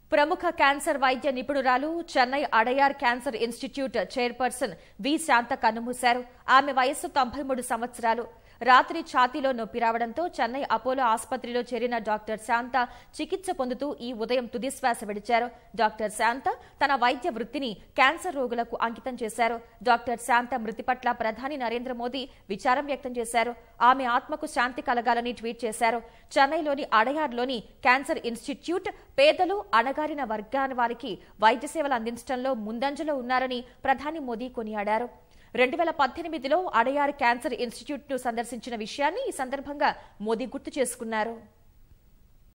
ప్రముఖ క్యాన్సర్ వైద్య నిపుణురాలు Chennai Adyar cancer institute chairperson V Shanta కన్నుమూశారు ఆమె వయస్సు తొంభై మూడు సంవత్సరాలు రాత్రి ఛాతీలో నొప్పి రావడంతో చెన్నై అపోలో ఆసుపత్రిలో చేరిన డాక్టర్ శాంత చికిత్స పొందుతూ ఈ ఉదయం తుదిశ్వాస విడిచారు డాక్టర్ శాంత తన వైద్య వృత్తిని క్యాన్సర్ రోగులకు అంకితం చేశారు డాక్టర్ శాంత మృతి పట్ల ప్రధాని నరేంద్ర మోదీ విచారం వ్యక్తం చేశారు ఆమె ఆత్మకు శాంతి కలగాలని ట్వీట్ చేశారు చెన్నైలోని అడయార్లోని క్యాన్సర్ ఇన్స్టిట్యూట్ పేదలు అణగారిన వర్గాల వారికి వైద్య సేవలు అందించడంలో ముందంజలో ఉన్నారని ప్రధాని మోదీ కొనియాడారు రెండు వేల పద్దెనిమిదిలో అడయార్ క్యాన్సర్ ఇన్స్టిట్యూట్ ను సందర్శించిన విషయాన్ని ఈ సందర్భంగా మోదీ గుర్తు చేసుకున్నారు